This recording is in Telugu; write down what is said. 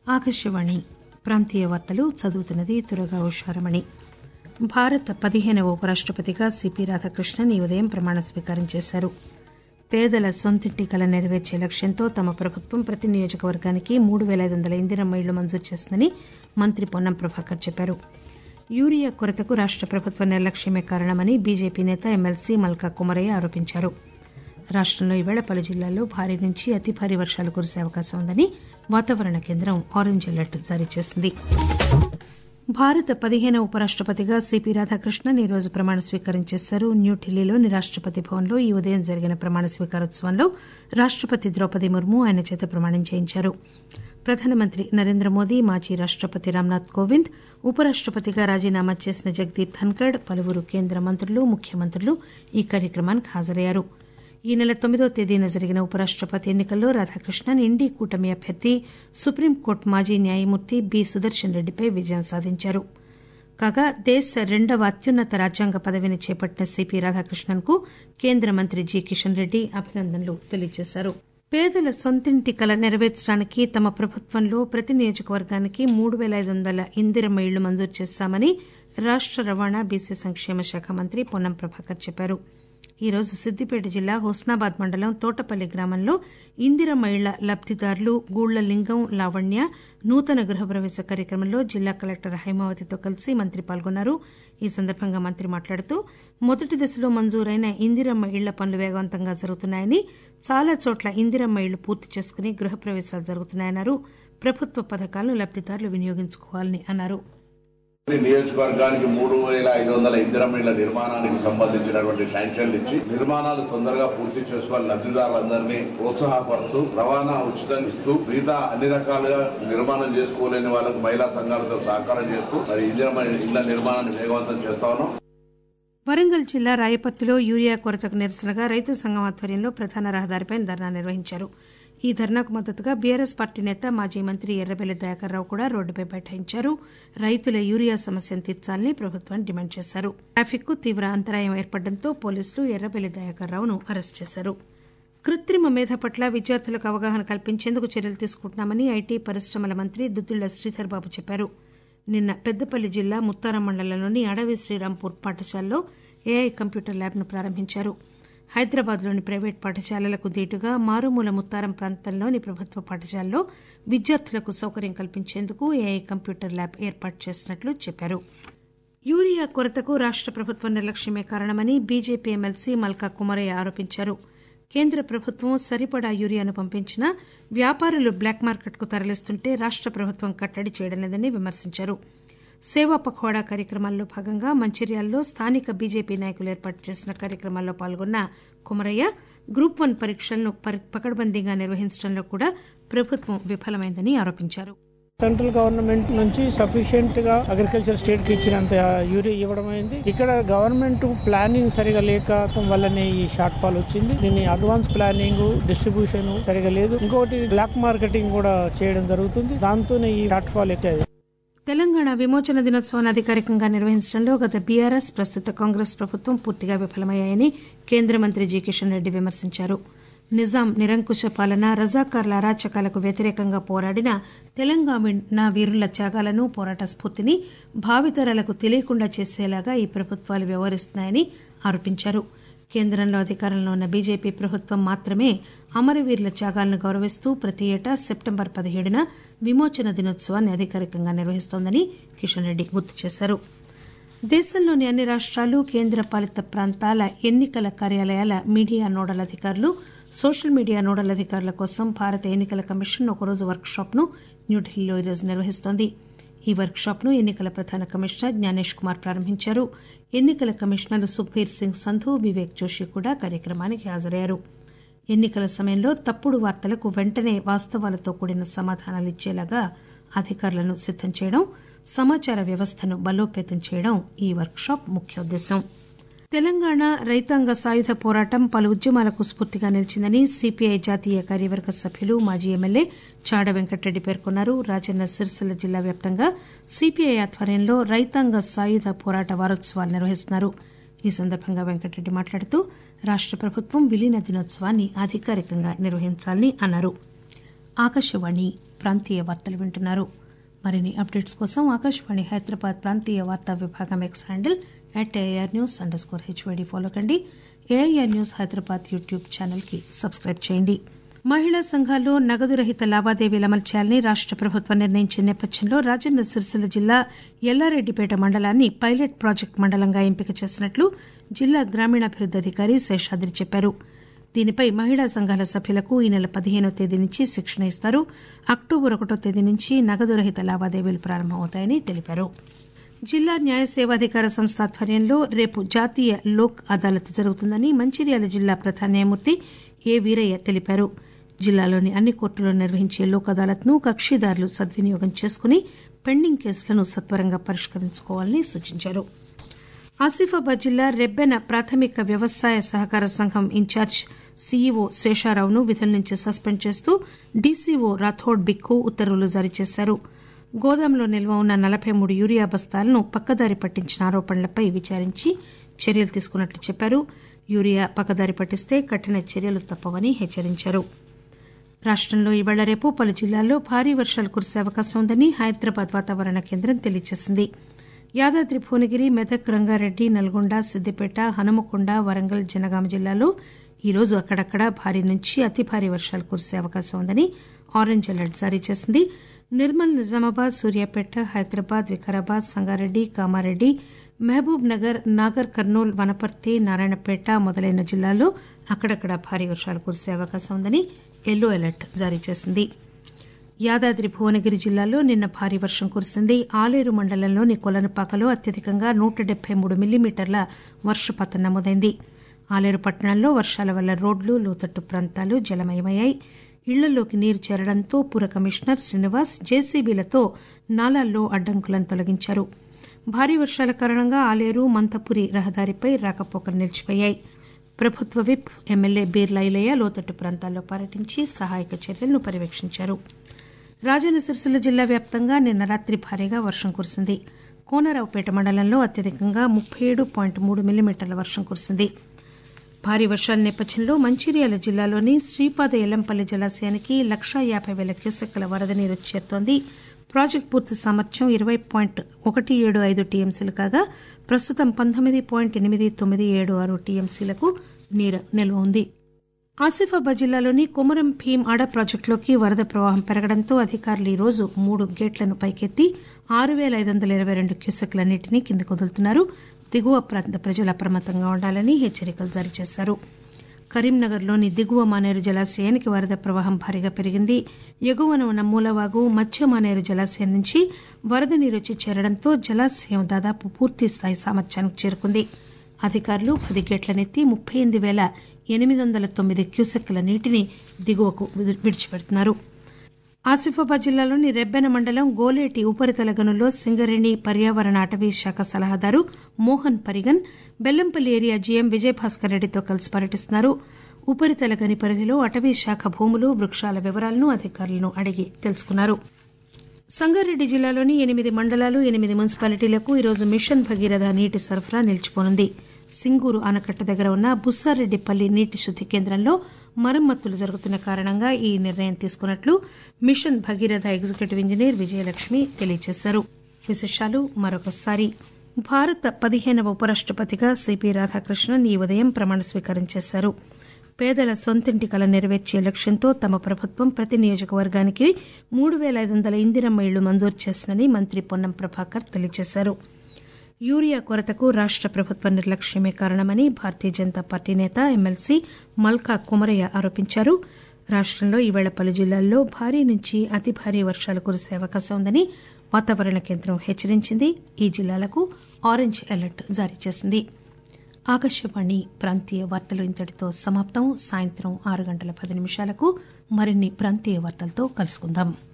ఆకాశవాణి ప్రాంతీయ వార్తలు చదువుతున్నది తురగా ఉషారమణి భారత పదిహేనవ ఉపరాష్టపతిగా సిపి రాధాకృష్ణన్ ఈ ఉదయం ప్రమాణ స్వీకారం చేశారు పేదల సొంతింటి కల నెరవేర్చే లక్ష్యంతో తమ ప్రభుత్వం ప్రతి నియోజకవర్గానికి మూడు పేల ఐదు వందల ఇందిరమ్మ ఇళ్లు మంజూరు చేసిందని మంత్రి పొన్నం ప్రభాకర్ చెప్పారు యూరియా కొరతకు రాష్ట ప్రభుత్వ నిర్లక్ష్యమే కారణమని బీజేపీ నేత ఎమ్మెల్సీ మల్కా కుమరయ్య ఆరోపించారు రాష్టంలో ఈవేళ పలు జిల్లాల్లో భారీ నుంచి అతి భారీ వర్షాలు కురిసే అవకాశం ఉందని వాతావరణ కేంద్రం ఆరెంజ్ అలర్ట్ జారీ చేసింది భారత పదిహేనవ ఉపరాష్టపతిగా సిపి రాధాకృష్ణన్ ఈరోజు ప్రమాణ స్వీకారం చేశారు న్యూఢిల్లీలోని రాష్టపతి భవన్లో ఈ ఉదయం జరిగిన ప్రమాణ స్వీకారోత్సవంలో రాష్టపతి ద్రౌపది ముర్ము ఆయన చేత ప్రమాణం చేయించారు ప్రధానమంత్రి నరేంద్ర మోదీ మాజీ రాష్టపతి రామ్నాథ్ కోవింద్ ఉపరాష్టపతిగా రాజీనామా చేసిన జగదీప్ ధన్కడ్ పలువురు కేంద్ర మంత్రులు ముఖ్యమంత్రులు ఈ కార్యక్రమానికి హాజరయ్యారు ఈ నెల తొమ్మిదో తేదీన జరిగిన ఉపరాష్టపతి ఎన్నికల్లో రాధాకృష్ణన్ ఇండీ కూటమి అభ్యర్థి సుప్రీంకోర్టు మాజీ న్యాయమూర్తి బి సుదర్శన్ రెడ్డిపై విజయం సాధించారు కాగా దేశ రెండవ అత్యున్నత రాజ్యాంగ పదవిని చేపట్టిన సిపి రాధాకృష్ణన్ కు కేంద్ర మంత్రి జి కిషన్ రెడ్డి అభినందనలు తెలియజేశారు పేదల సొంతింటి కల నెరవేర్చడానికి తమ ప్రభుత్వంలో ప్రతి నియోజకవర్గానికి మూడు పేల ఐదు వందల ఇందిరమ్మ ఇళ్లు మంజూరు చేశామని రాష్ట రవాణా బీసీ సంక్షేమ శాఖ మంత్రి పొన్నం ప్రభాకర్ చెప్పారు ఈ రోజు సిద్దిపేట జిల్లా హుస్నాబాద్ మండలం తోటపల్లి గ్రామంలో ఇందిరమ్మ ఇళ్ల లబ్దిదారులు గూళ్ల లింగం లావణ్య నూతన గృహప్రవేశ కార్యక్రమంలో జిల్లా కలెక్టర్ హైమావతితో కలిసి మంత్రి పాల్గొన్నారు ఈ సందర్భంగా మంత్రి మాట్లాడుతూ మొదటి దశలో మంజూరైన ఇందిరమ్మ ఇళ్ల పనులు వేగవంతంగా జరుగుతున్నాయని చాలా చోట్ల ఇందిరమ్మ ఇళ్లు పూర్తి చేసుకుని గృహప్రవేశాలు జరుగుతున్నాయన్నారు ప్రభుత్వ పథకాలను లబ్దిదారులు వినియోగించుకోవాలని అన్నారు నియోజకవర్గానికి మూడు వేల ఐదు వందల ఇందిరమిళ్ల నిర్మాణానికి సంబంధించినటువంటి శాంక్షన్లు ఇచ్చి నిర్మాణాలు తొందరగా పూర్తి చేసుకోవాలి లబ్దిదారులందరినీ ప్రోత్సాహపరుస్తూ రవాణా ఉచితం ఇస్తూ మిగతా అన్ని రకాలుగా నిర్మాణం చేసుకోలేని వాళ్ళకు మహిళా సంఘాలతో సహకారం చేస్తూ మరి ఇందిరమ ఇళ్ల నిర్మాణాన్ని వేగవంతం చేస్తా ఉన్నాం వరంగల్ జిల్లా రాయపర్తిలో యూరియా కొరతకు నిరసనగా రైతు సంఘం ఆధ్వర్యంలో ప్రధాన రహదారిపై ధర్నా నిర్వహించారు ఈ ధర్నాకు మద్దతుగా బీఆర్ఎస్ పార్టీ నేత మాజీ మంత్రి ఎర్రబెల్లి దయాకర్రావు కూడా రోడ్డుపై బైఠాయించారు రైతుల యూరియా సమస్యను తీర్చాలని ప్రభుత్వాన్ని డిమాండ్ చేశారు ట్రాఫిక్ కు తీవ్ర అంతరాయం ఏర్పడడంతో పోలీసులు ఎర్రబెల్లి దయాకర్రావును అరెస్ట్ చేశారు కృత్రిమ మేధ పట్ల విద్యార్థులకు అవగాహన కల్పించేందుకు చర్యలు తీసుకుంటున్నామని ఐటీ పరిశ్రమల మంత్రి దుద్దిళ్ల శ్రీధర్ బాబు చెప్పారు నిన్న పెద్దపల్లి జిల్లా ముత్తారం మండలంలోని అడవి శ్రీరాంపూర్ పాఠశాలలో ఏఐ కంప్యూటర్ ల్యాబ్ను ప్రారంభించారు హైదరాబాద్లోని ప్రైవేట్ పాఠశాలలకు దీటుగా మారుమూల ముత్తారం ప్రాంతంలోని ప్రభుత్వ పాఠశాలలో విద్యార్థులకు సౌకర్యం కల్పించేందుకు ఏఐ కంప్యూటర్ ల్యాబ్ ఏర్పాటు చేసినట్లు చెప్పారు యూరియా కొరతకు రాష్ట ప్రభుత్వం నిర్లక్ష్యమే కారణమని బీజేపీ ఎమ్మెల్సీ మల్కా కుమరయ్య ఆరోపించారు కేంద్ర ప్రభుత్వం సరిపడా యూరియాను పంపించినా వ్యాపారులు బ్లాక్ మార్కెట్కు తరలిస్తుంటే రాష్ట ప్రభుత్వం కట్టడి చేయడం లేదని విమర్శించారు సేవా పఖవాడా కార్యక్రమాల్లో భాగంగా మంచిర్యాలలో స్థానిక బీజేపీ నాయకులు ఏర్పాటు చేసిన కార్యక్రమాల్లో పాల్గొన్న కుమరయ్య గ్రూప్ వన్ పరీక్షలను పకడ్బందీగా నిర్వహించడంలో కూడా ప్రభుత్వం విఫలమైందని ఆరోపించారు సెంట్రల్ గవర్నమెంట్ నుంచి సఫిషియెంట్ గా అగ్రికల్చర్ స్టేట్ కి ఇచ్చినంత యూరియా ఇవ్వడం అయింది ఇక్కడ గవర్నమెంట్ ప్లానింగ్ సరిగా లేక వల్లనే ఈ షార్ట్ ఫాల్ వచ్చింది దీన్ని అడ్వాన్స్ ప్లానింగ్ డిస్ట్రిబ్యూషన్ సరిగా లేదు ఇంకొకటి బ్లాక్ మార్కెటింగ్ కూడా చేయడం జరుగుతుంది దాంతోనే ఈ షార్ట్ ఫాల్ ఎక్కాయి తెలంగాణ విమోచన దినోత్సవాన్ని అధికారికంగా నిర్వహించడంలో గత బీఆర్ఎస్ ప్రస్తుత కాంగ్రెస్ ప్రభుత్వం పూర్తిగా విఫలమయ్యాయని కేంద్ర మంత్రి జి కిషన్ రెడ్డి విమర్శించారు నిజాం నిరంకుశ పాలన రజాకార్ల అరాచకాలకు వ్యతిరేకంగా పోరాడిన తెలంగాణ వీరుల త్యాగాలను పోరాట స్ఫూర్తిని భావితరాలకు తెలియకుండా చేసేలాగా ఈ ప్రభుత్వాలు వ్యవహరిస్తున్నాయని ఆరోపించారు కేంద్రంలో అధికారంలో ఉన్న బీజేపీ ప్రభుత్వం మాత్రమే అమరవీరుల త్యాగాలను గౌరవిస్తూ ప్రతి ఏటా సెప్టెంబర్ పదిహేడున విమోచన దినోత్సవాన్ని అధికారికంగా నిర్వహిస్తోందని కిషన్ రెడ్డి గుర్తు చేశారు దేశంలోని అన్ని రాష్ట్రాలు కేంద్ర పాలిత ప్రాంతాల ఎన్నికల కార్యాలయాల మీడియా నోడల్ అధికారులు సోషల్ మీడియా నోడల్ అధికారుల కోసం భారత ఎన్నికల కమిషన్ ఒకరోజు వర్క్ షాప్ ను న్యూఢిల్లీలో ఈరోజు నిర్వహిస్తోంది ఈ వర్క్ షాప్ ను ఎన్నికల ప్రధాన కమిషనర్ జ్ఞానేష్ కుమార్ ప్రారంభించారు ఎన్నికల కమిషనర్ సుఖ్బీర్ సింగ్ సంధు వివేక్ జోషి కూడా కార్యక్రమానికి హాజరయ్యారు ఎన్నికల సమయంలో తప్పుడు వార్తలకు వెంటనే వాస్తవాలతో కూడిన సమాధానాలు ఇచ్చేలాగా అధికారులను సిద్దం చేయడం సమాచార వ్యవస్థను బలోపేతం చేయడం ఈ వర్క్ షాప్ ముఖ్యోద్దేశం తెలంగాణ రైతాంగ సాయుధ పోరాటం పలు ఉద్యమాలకు స్ఫూర్తిగా నిలిచిందని సిపిఐ జాతీయ కార్యవర్గ సభ్యులు మాజీ ఎమ్మెల్యే చాడ వెంకటరెడ్డి పేర్కొన్నారు రాజన్న సిరిసిల్ల జిల్లా వ్యాప్తంగా సిపిఐ ఆధ్వర్యంలో రైతాంగ సాయుధ పోరాట వారోత్సవాలు నిర్వహిస్తున్నారు ఈ సందర్భంగా వెంకటరెడ్డి మాట్లాడుతూ రాష్ట ప్రభుత్వం విలీన దినోత్సవాన్ని అధికారికంగా నిర్వహించాలని అన్నారు ఆకాశవాణి ప్రాంతీయ వార్తలు వింటున్నారు మరిన్ని అప్డేట్స్ కోసం ఆకాశవాణి హైదరాబాద్ ప్రాంతీయ వార్తా విభాగం X handle at AR news underscore HYD follow కండి AIR news Hyderabad YouTube channel కి సబ్స్క్రైబ్ చేయండి మహిళా సంఘాల్లో నగదు రహిత లావాదేవీలు అమలు చేయాలని రాష్ట ప్రభుత్వం నిర్ణయించిన నేపథ్యంలో రాజన్న సిరిసిల్ల జిల్లా ఎల్లారెడ్డిపేట మండలాన్ని పైలట్ ప్రాజెక్టు మండలంగా ఎంపిక చేసినట్లు జిల్లా గ్రామీణాభివృద్ది అధికారి శేషాద్రి చెప్పారు దీనిపై మహిళా సంఘాల సభ్యులకు ఈ నెల పదిహేనో తేదీ నుంచి శిక్షణ ఇస్తారు అక్టోబర్ ఒకటో తేదీ నుంచి నగదు రహిత లావాదేవీలు ప్రారంభమవుతాయని తెలిపారు జిల్లా న్యాయ సేవాధికార సంస్థ ఆధ్వర్యంలో రేపు జాతీయ లోక్ అదాలత్ జరుగుతుందని మంచిర్యాల జిల్లా ప్రధాన న్యాయమూర్తి ఏ వీరయ్య తెలిపారు జిల్లాలోని అన్ని కోర్టుల్లో నిర్వహించే లోక్ అదాలత్ ను కక్షిదారులు సద్వినియోగం చేసుకుని పెండింగ్ కేసులను సత్వరంగా పరిష్కరించుకోవాలని సూచించారు ఆసిఫాబాద్ జిల్లా రెబ్బెన ప్రాథమిక వ్యవసాయ సహకార సంఘం ఇన్ఛార్జ్ సీఈఓ శేషారావును విధుల నుంచి సస్పెండ్ చేస్తూ డీసీఓ రాథోడ్ బిక్కు ఉత్తర్వులు జారీ చేశారు గోదాంలో నిల్వ ఉన్న నలబై మూడు యూరియా బస్తాలను పక్కదారి పట్టించిన ఆరోపణలపై విచారించి చర్యలు తీసుకున్నట్లు చెప్పారు యూరియా పక్కదారి పట్టిస్తే కఠిన చర్యలు తప్పవని హెచ్చరించారు రాష్టంలో ఇవాళ రేపు పలు జిల్లాల్లో భారీ వర్షాలు కురిసే అవకాశం ఉందని హైదరాబాద్ వాతావరణ కేంద్రం తెలియజేసింది యాదాద్రి భువనగిరి మెదక్ రంగారెడ్డి నల్గొండ సిద్దిపేట హనుమకొండ వరంగల్ జనగామ జిల్లాలో ఈరోజు అక్కడక్కడ భారీ నుంచి అతి భారీ వర్షాలు కురిసే అవకాశం ఉందని ఆరెంజ్ అలర్ట్ జారీ చేసింది నిర్మల్ నిజామాబాద్ సూర్యాపేట హైదరాబాద్ వికారాబాద్ సంగారెడ్డి కామారెడ్డి మహబూబ్ నగర్ నాగర్ కర్నూల్ వనపర్తి నారాయణపేట మొదలైన జిల్లాల్లో అక్కడక్కడ భారీ వర్షాలు కురిసే అవకాశం ఉందని ఎల్లో అలర్ట్ జారీ చేసింది యాదాద్రి భువనగిరి జిల్లాలో నిన్న భారీ వర్షం కురిసింది ఆలేరు మండలంలోని కొలనుపాకలో అత్యధికంగా నూట డెబ్బై మూడు మిల్లీమీటర్ల వర్షపాతం నమోదైంది ఆలేరు పట్టణంలో వర్షాల వల్ల రోడ్లు లోతట్టు ప్రాంతాలు జలమయమయ్యాయి ఇళ్లలోకి నీరు చేరడంతో పుర కమిషనర్ శ్రీనివాస్ జేసీబీలతో నాలాల్లో అడ్డంకులను తొలగించారు భారీ వర్షాల కారణంగా ఆలేరు మంతపురి రహదారిపై రాకపోకలు నిలిచిపోయాయి ప్రభుత్వ విప్ ఎమ్మెల్యే బీర్లా ఇలయ్య లోతట్టు ప్రాంతాల్లో పర్యటించి సహాయక చర్యలను పర్యవేక్షించారు రాజన్న సిరిసిల్ల జిల్లా వ్యాప్తంగా నిన్న రాత్రి భారీగా వర్షం కురిసింది కోనరావుపేట మండలంలో అత్యధికంగా ముప్పై ఏడు పాయింట్ మూడు మిల్లీమీటర్ల వర్షం కురిసింది భారీ వర్షాల నేపథ్యంలో మంచిర్యాల జిల్లాలోని శ్రీపాద ఎల్లంపల్లి జలాశయానికి లక్షా యాభై వేల క్యూసెక్కుల వరద నీరు చేరుతోంది ప్రాజెక్టు పూర్తి సామర్థ్యం ఇరవై పాయింట్ ఒకటి ఏడు ఐదు టీఎంసీలు కాగా ప్రస్తుతం పంతొమ్మిది పాయింట్ ఎనిమిది తొమ్మిది ఏడు ఆరు టీఎంసీలకు నీరు నిల్వ ఉంది ఆసిఫాబాద్ జిల్లాలోని కొమురం భీం ఆడ ప్రాజెక్టులోకి వరద ప్రవాహం పెరగడంతో అధికారులు ఈ రోజు మూడు గేట్లను పైకెత్తి ఆరు పేల ఐదు వందల ఇరవై రెండు క్యూసెక్ల నీటిని కిందకు వదులుతున్నారు దిగువ ప్రాంత ప్రజలు అప్రమత్తంగా ఉండాలని హెచ్చరికలు జారీ చేశారు కరీంనగర్లోని దిగువ మానేరు జలాశయానికి వరద ప్రవాహం భారీగా పెరిగింది ఎగువన ఉన్న మూలవాగు మధ్య మానేరు జలాశయం నుంచి వరద నీరు వచ్చి చేరడంతో జలాశయం దాదాపు పూర్తి స్థాయి సామర్థ్యానికి చేరుకుంది అధికారులు పది గేట్లనెత్తి ముప్పై ఎనిమిది పేల ఎనిమిది వందల తొమ్మిది క్యూసెక్కుల నీటిని దిగువకు విడిచిపెడుతున్నారు ఆసిఫాబాద్ జిల్లాలోని రెబ్బెన మండలం గోలేటి ఉపరితల గనుల్లో సింగరేణి పర్యావరణ అటవీ శాఖ సలహాదారు మోహన్ పరిగన్ బెల్లంపల్లి ఏరియా జీఎం విజయభాస్కర్ రెడ్డితో కలిసి పర్యటిస్తున్నారు ఉపరితల గని పరిధిలో అటవీ శాఖ భూములు వృక్షాల వివరాలను అధికారులను అడిగి తెలుసుకున్నారు సంగారెడ్డి జిల్లాలోని ఎనిమిది మండలాలు ఎనిమిది మున్సిపాలిటీలకు ఈరోజు మిషన్ భగీరథ నీటి సరఫరా నిలిచిపోనుంది సింగూరు ఆనకట్ట దగ్గర ఉన్న బుస్సారెడ్డిపల్లి నీటి శుద్ది కేంద్రంలో మరమ్మతులు జరుగుతున్న కారణంగా ఈ నిర్ణయం తీసుకున్నట్లు mission Bhagiratha executive engineer Vijayalakshmi తెలియజేశారు విశేషాలు మరొకసారి భారత పదిహేనవ ఉపరాష్టపతిగా సిపి రాధాకృష్ణన్ ఈ ఉదయం ప్రమాణ స్వీకారం చేశారు పేదల సొంతింటి కల నెరవేర్చే లక్ష్యంతో తమ ప్రభుత్వం ప్రతి నియోజకవర్గానికి మూడు పేల ఐదు వందల ఇందిరమ్మ ఇళ్లు మంజూరు చేసిందని మంత్రి పొన్నం ప్రభాకర్ తెలియజేశారు యూరియా కొరతకు రాష్ట ప్రభుత్వ నిర్లక్ష్యమే కారణమని భారతీయ జనతా పార్టీ నేత ఎమ్మెల్సీ మల్కా కుమరయ్య ఆరోపించారు రాష్టంలో ఈవేళ పలు జిల్లాల్లో భారీ నుంచి అతి భారీ వర్షాలు కురిసే అవకాశం ఉందని వాతావరణ కేంద్రం హెచ్చరించింది ఈ జిల్లాలకు ఆరెంజ్ అలర్ట్ జారీ చేసింది ఆకాశవాణి ప్రాంతీయ వార్తలు ఇంతటితో సమాప్తం సాయంత్రం ఆరు గంటల పది నిమిషాలకు మరిన్ని ప్రాంతీయ వార్తలతో కలుసుకుందాం